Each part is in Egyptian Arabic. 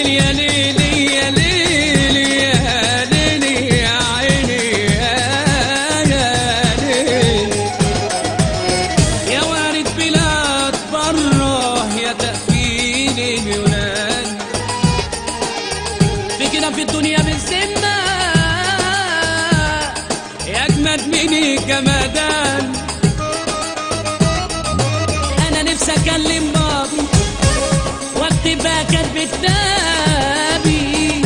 ليل يا ليل يا ليل يا ليل يا عيني يا ليل يا وارد بلاد بره يا تأفين اليونان في كده في الدنيا بالسنة يا أجمد من الجمدان أنا نفسي أكلم بابي واكتب بقى كاتب كتابي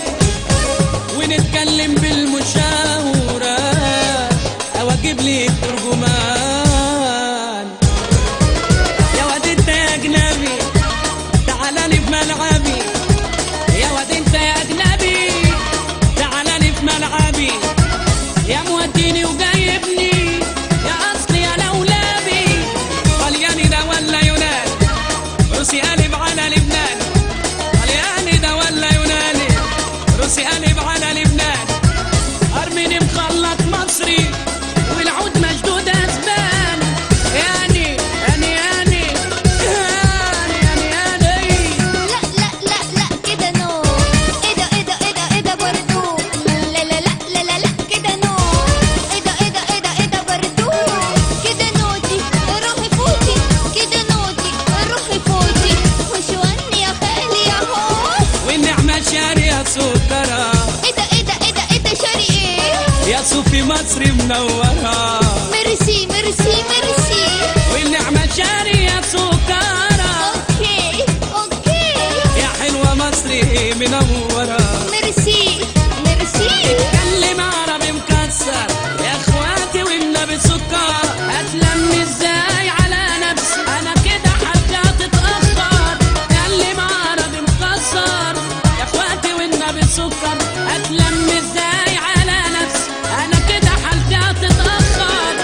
ونتكلم بالمشاورة أو أجيب لي ترجمان يا واد أنت يا أجنبي تعالى لي في ملعبي يا واد أنت يا أجنبي تعالى لي في ملعبي يا موديني وجايبني يا أصلي يا لولابي طلياني ده ولا يونان روسي قلب على لبنان طلياني ده ولا يوناني روسي قلب على لبنان أرميني مخلط مصري والعود مشدود أسبان يعني يعني يعني يعني يعني يعني لا لا لا لا كده نو ايه ده ايه ده ايه ده ايه ده برضو لا لا لا لا لا لا كده نو ايه ده ايه ده ايه ده ايه ده برضو كده نوتي روحي فوتي كده نوتي روحي فوتي وشواني يا خالي يا هو والنعمة شارية سكرة ايه ده ايه ده ايه ده ايه ده شاري ايه يا صوفي مصر منورة ميرسي ميرسي ميرسي والنعمة شارية سكرة اوكي اوكي يا حلوة مصري منورة ميرسي ميرسي اتكلم عربي مكسر يا اخواتي والنبي سكر هتلم ازاي على نفسي انا كده حاجة تتأخر اتكلم عربي مكسر يا اخواتي والنبي سكر هتلم ازاي على نفسي انا كده حاجة تتأخر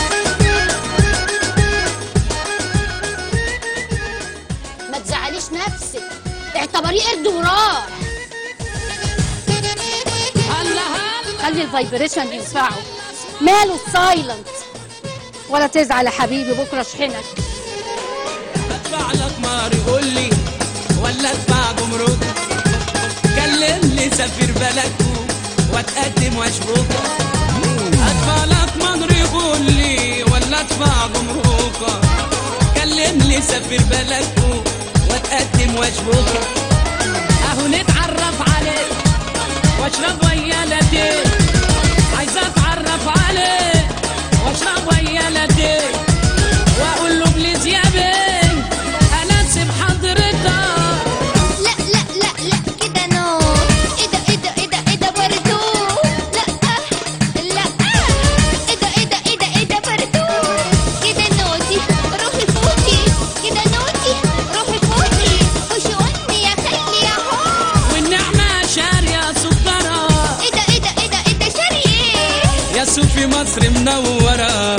ما تزعليش نفسك اعتبريه قرد وراح الله الله خلي الفايبريشن ينفعه ماله السايلنت ولا تزعل يا حبيبي بكره اشحنك ادفع لك مهر قول لي ولا ادفع جمرك كلمني سفير بلدكو واتقدم واشبك ادفع لك مهر قول لي ولا ادفع جمرك كلمني سفير بلدكو واتقدم واشبك اهو نتعرف عليك واشرب ويا لاتيه عايز اتعرف عليك واشرب ويا لاتيه واقول له بليز يا بيه انا اسيب حضرتك لا لا لا لا كده نو ايه ده ايه ده ايه ده ايه ده برضو لا لا ايه ده ايه ده ايه ده ايه ده برضو كده نوتي روحي فوتي كده نوتي روحي فوتي وشواني يا خالي يا هو والنعمة شارية سكرة ايه ده ايه ده ايه ده ايه ده شاري ايه يا صوفي مصر منورة